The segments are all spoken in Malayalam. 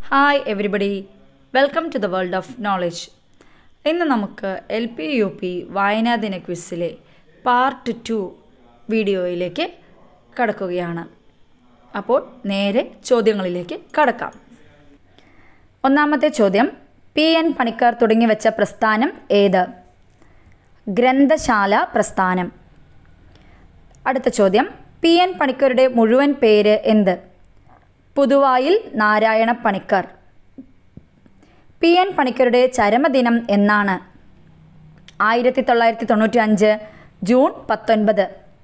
hi everybody welcome to the world of knowledge ഇന്ന് നമുക്ക് എൽ പി യു പി വായനാ ദിന ക്വിസിലെ പാർട്ട് ടു വീഡിയോയിലേക്ക് കടക്കുകയാണ് അപ്പോൾ നേരെ ചോദ്യങ്ങളിലേക്ക് കടക്കാം ഒന്നാമത്തെ ചോദ്യം പി എൻ പണിക്കർ തുടങ്ങി വെച്ച പ്രസ്ഥാനം ഏത് ഗ്രന്ഥശാല പ്രസ്ഥാനം അടുത്ത ചോദ്യം പി എൻ പണിക്കരുടെ മുഴുവൻ പേര് എന്ത് പുതുവായിൽ നാരായണ പണിക്കർ പി എൻ പണിക്കരുടെ ചരമദിനം എന്നാണ് ആയിരത്തി തൊള്ളായിരത്തി തൊണ്ണൂറ്റി അഞ്ച് ജൂൺ പത്തൊൻപത്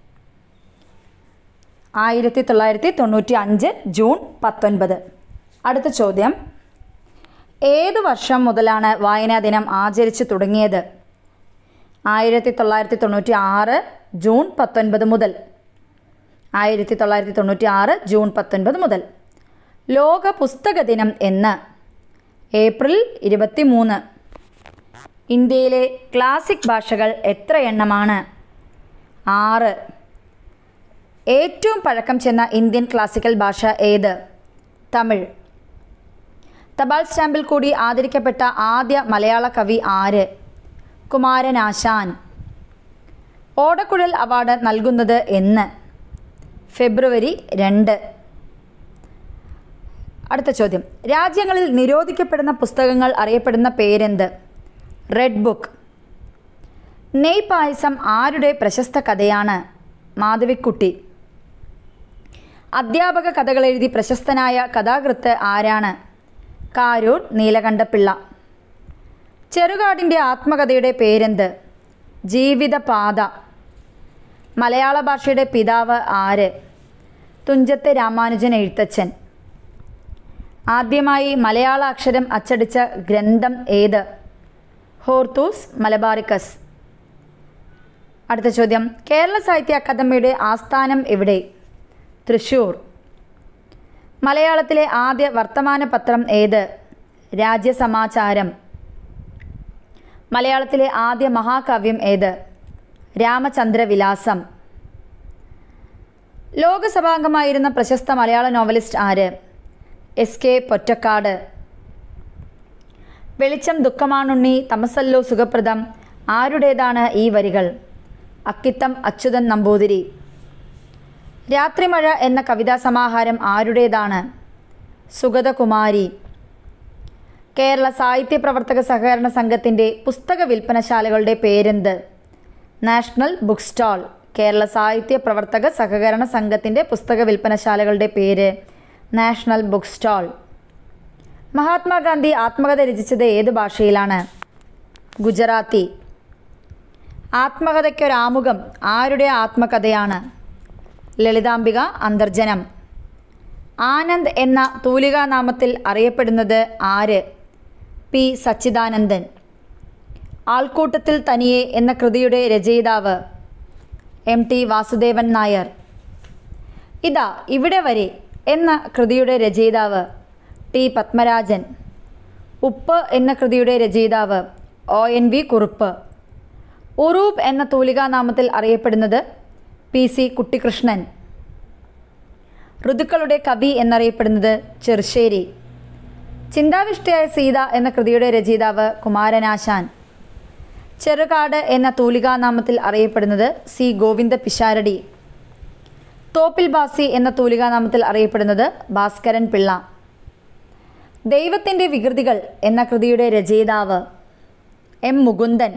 ആയിരത്തി തൊള്ളായിരത്തി തൊണ്ണൂറ്റി അഞ്ച് ജൂൺ പത്തൊൻപത് അടുത്ത ചോദ്യം ഏത് വർഷം മുതലാണ് വായനാ ദിനം ആചരിച്ചു തുടങ്ങിയത് ആയിരത്തി തൊള്ളായിരത്തി തൊണ്ണൂറ്റി ആറ് ജൂൺ പത്തൊൻപത് മുതൽ ആയിരത്തി തൊള്ളായിരത്തി തൊണ്ണൂറ്റി ആറ് ജൂൺ പത്തൊൻപത് മുതൽ ലോക പുസ്തക ദിനം എന്ന് ഏപ്രിൽ ഇരുപത്തി മൂന്ന് ഇന്ത്യയിലെ ക്ലാസിക് ഭാഷകൾ എത്ര എണ്ണമാണ് ആറ് ഏറ്റവും പഴക്കം ചെന്ന ഇന്ത്യൻ ക്ലാസിക്കൽ ഭാഷ ഏത് തമിഴ് തപാൽ സ്റ്റാമ്പിൽ കൂടി ആദരിക്കപ്പെട്ട ആദ്യ മലയാള കവി ആര് കുമാരനാശാൻ ഓടക്കുഴൽ അവാർഡ് നൽകുന്നത് എന്ന് ഫെബ്രുവരി രണ്ട് അടുത്ത ചോദ്യം രാജ്യങ്ങളിൽ നിരോധിക്കപ്പെടുന്ന പുസ്തകങ്ങൾ അറിയപ്പെടുന്ന പേരെന്ത് റെഡ് ബുക്ക് നെയ് പായസം ആരുടെ പ്രശസ്ത കഥയാണ് മാധവിക്കുട്ടി അധ്യാപക കഥകൾ എഴുതി പ്രശസ്തനായ കഥാകൃത്ത് ആരാണ് കാരൂർ നീലകണ്ഠപിള്ള ചെറുകാടിൻ്റെ ആത്മകഥയുടെ പേരെന്ത് ജീവിതപാത മലയാള ഭാഷയുടെ പിതാവ് ആര് തുഞ്ചത്ത് രാമാനുജൻ എഴുത്തച്ഛൻ ആദ്യമായി മലയാള അക്ഷരം അച്ചടിച്ച ഗ്രന്ഥം ഏത് ഹോർത്തൂസ് മലബാറിക്കസ് അടുത്ത ചോദ്യം കേരള സാഹിത്യ അക്കാദമിയുടെ ആസ്ഥാനം എവിടെ തൃശൂർ മലയാളത്തിലെ ആദ്യ വർത്തമാന പത്രം ഏത് രാജ്യസമാചാരം മലയാളത്തിലെ ആദ്യ മഹാകാവ്യം ഏത് രാമചന്ദ്രവിലാസം ലോകസഭാംഗമായിരുന്ന പ്രശസ്ത മലയാള നോവലിസ്റ്റ് ആര് എസ് കെ പൊറ്റക്കാട് വെളിച്ചം ദുഃഖമാണുണ്ണി തമസല്ലോ സുഖപ്രദം ആരുടേതാണ് ഈ വരികൾ അക്കിത്തം അച്യുതൻ നമ്പൂതിരി രാത്രിമഴ എന്ന കവിതാ സമാഹാരം ആരുടേതാണ് സുഗതകുമാരി കേരള സാഹിത്യ പ്രവർത്തക സഹകരണ സംഘത്തിൻ്റെ പുസ്തക വിൽപ്പനശാലകളുടെ പേരെന്ത് നാഷണൽ ബുക്ക് സ്റ്റാൾ കേരള സാഹിത്യ പ്രവർത്തക സഹകരണ സംഘത്തിൻ്റെ പുസ്തക വിൽപ്പനശാലകളുടെ പേര് നാഷണൽ ബുക്ക് സ്റ്റാൾ മഹാത്മാഗാന്ധി ആത്മകഥ രചിച്ചത് ഏത് ഭാഷയിലാണ് ഗുജറാത്തി ആത്മകഥയ്ക്കൊരാമുഖം ആരുടെ ആത്മകഥയാണ് ലളിതാംബിക അന്തർജനം ആനന്ദ് എന്ന തൂലികാനാമത്തിൽ അറിയപ്പെടുന്നത് ആര് പി സച്ചിദാനന്ദൻ ആൾക്കൂട്ടത്തിൽ തനിയെ എന്ന കൃതിയുടെ രചയിതാവ് എം ടി വാസുദേവൻ നായർ ഇതാ ഇവിടെ വരെ എന്ന കൃതിയുടെ രചയിതാവ് ടി പത്മരാജൻ ഉപ്പ് എന്ന കൃതിയുടെ രചയിതാവ് O N V Kurup Uroob എന്ന തൂലികാനാമത്തിൽ അറിയപ്പെടുന്നത് പി സി കുട്ടിക്കൃഷ്ണൻ ഋതുക്കളുടെ കവി എന്നറിയപ്പെടുന്നത് ചെറുശ്ശേരി ചിന്താവിഷ്ടയായ സീത എന്ന കൃതിയുടെ രചയിതാവ് കുമാരനാശാൻ ചെറുകാട് എന്ന തൂലികാനാമത്തിൽ അറിയപ്പെടുന്നത് സി ഗോവിന്ദ പിഷാരടി തോപ്പിൽ ബാസി എന്ന തൂലികാനാമത്തിൽ അറിയപ്പെടുന്നത് ഭാസ്കരൻ പിള്ള ദൈവത്തിൻ്റെ വികൃതികൾ എന്ന കൃതിയുടെ രചയിതാവ് എം മുകുന്ദൻ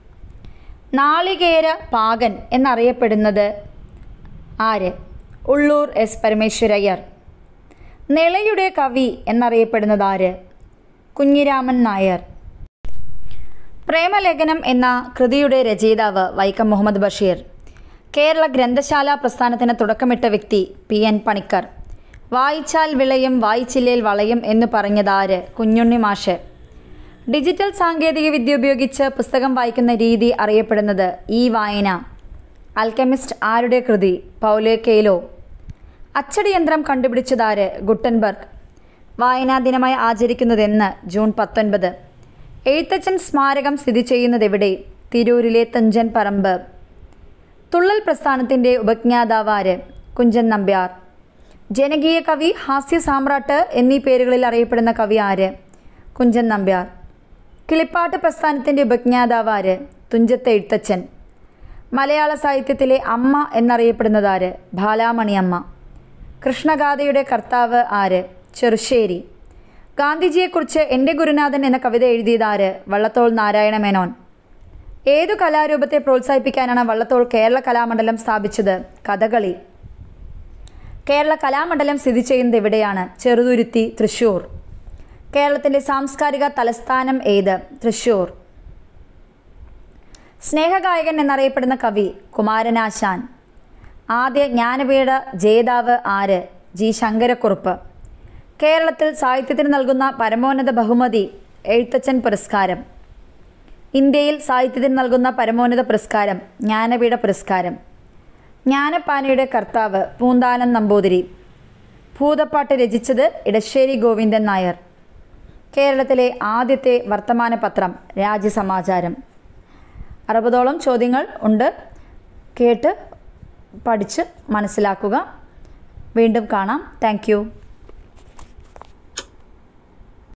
നാളികേര പാകൻ എന്നറിയപ്പെടുന്നത് ആര് ഉള്ളൂർ എസ് പരമേശ്വരയ്യർ നിളയുടെ കവി എന്നറിയപ്പെടുന്നത് ആര് കുഞ്ഞിരാമൻ നായർ പ്രേമലേഖനം എന്ന കൃതിയുടെ രചയിതാവ് വൈക്കം മുഹമ്മദ് ബഷീർ കേരള ഗ്രന്ഥശാല പ്രസ്ഥാനത്തിന് തുടക്കമിട്ട വ്യക്തി പി എൻ പണിക്കർ വായിച്ചാൽ വിളയും വായിച്ചില്ലേൽ വളയും എന്ന് പറഞ്ഞതാര് കുഞ്ഞുണ്ണി മാഷ് ഡിജിറ്റൽ സാങ്കേതിക വിദ്യ ഉപയോഗിച്ച് പുസ്തകം വായിക്കുന്ന രീതി അറിയപ്പെടുന്നത് ഈ വായന അൽക്കമിസ്റ്റ് ആരുടെ കൃതി പൗലേ കെയ്ലോ അച്ചടി യന്ത്രം കണ്ടുപിടിച്ചതാര് ഗുട്ടൻബർഗ് വായനാ ദിനമായി ആചരിക്കുന്നതെന്ന് ജൂൺ പത്തൊൻപത് എഴുത്തച്ഛൻ സ്മാരകം സ്ഥിതി ചെയ്യുന്നതെവിടെ തിരൂരിലെ തുഞ്ചൻ പറമ്പ് തുള്ളൽ പ്രസ്ഥാനത്തിൻ്റെ ഉപജ്ഞാതാവാര് കുഞ്ചൻ നമ്പ്യാർ ജനകീയ കവി ഹാസ്യ സാമ്രാട്ട് എന്നീ പേരുകളിൽ അറിയപ്പെടുന്ന കവി ആര് കുഞ്ചൻ നമ്പ്യാർ കിളിപ്പാട്ട് പ്രസ്ഥാനത്തിൻ്റെ ഉപജ്ഞാതാവ് ആര് തുഞ്ചത്തെ എഴുത്തച്ഛൻ മലയാള സാഹിത്യത്തിലെ അമ്മ എന്നറിയപ്പെടുന്നത് ആര് ബാലാമണി അമ്മ കൃഷ്ണഗാഥയുടെ കർത്താവ് ആര് ചെറുശ്ശേരി ഗാന്ധിജിയെക്കുറിച്ച് എൻ്റെ ഗുരുനാഥൻ എന്ന കവിത എഴുതിയത് ആര് വള്ളത്തോൾ നാരായണ മേനോൻ ഏതു കലാരൂപത്തെ പ്രോത്സാഹിപ്പിക്കാനാണ് വള്ളത്തോൾ കേരള കലാമണ്ഡലം സ്ഥാപിച്ചത് കഥകളി കേരള കലാമണ്ഡലം സ്ഥിതി ചെയ്യുന്നത് എവിടെയാണ് ചെറുതുരുത്തി തൃശ്ശൂർ കേരളത്തിൻ്റെ സാംസ്കാരിക തലസ്ഥാനം ഏത് തൃശ്ശൂർ സ്നേഹഗായകൻ എന്നറിയപ്പെടുന്ന കവി കുമാരനാശാൻ ആദ്യ ജ്ഞാനപീഠ ജേതാവ് ആര് ജി ശങ്കരക്കുറുപ്പ് കേരളത്തിൽ സാഹിത്യത്തിന് നൽകുന്ന പരമോന്നത ബഹുമതി എഴുത്തച്ഛൻ പുരസ്കാരം ഇന്ത്യയിൽ സാഹിത്യത്തിന് നൽകുന്ന പരമോന്നത പുരസ്കാരം ജ്ഞാനപീഠ പുരസ്കാരം ജ്ഞാനപ്പാനയുടെ കർത്താവ് പൂന്താനൻ നമ്പൂതിരി ഭൂതപ്പാട്ട് രചിച്ചത് ഇടശ്ശേരി ഗോവിന്ദൻ നായർ കേരളത്തിലെ ആദ്യത്തെ വർത്തമാന പത്രം രാജ്യസമാചാരം അറുപതോളം ചോദ്യങ്ങൾ ഉണ്ട് കേട്ട് പഠിച്ച് മനസ്സിലാക്കുക വീണ്ടും കാണാം താങ്ക്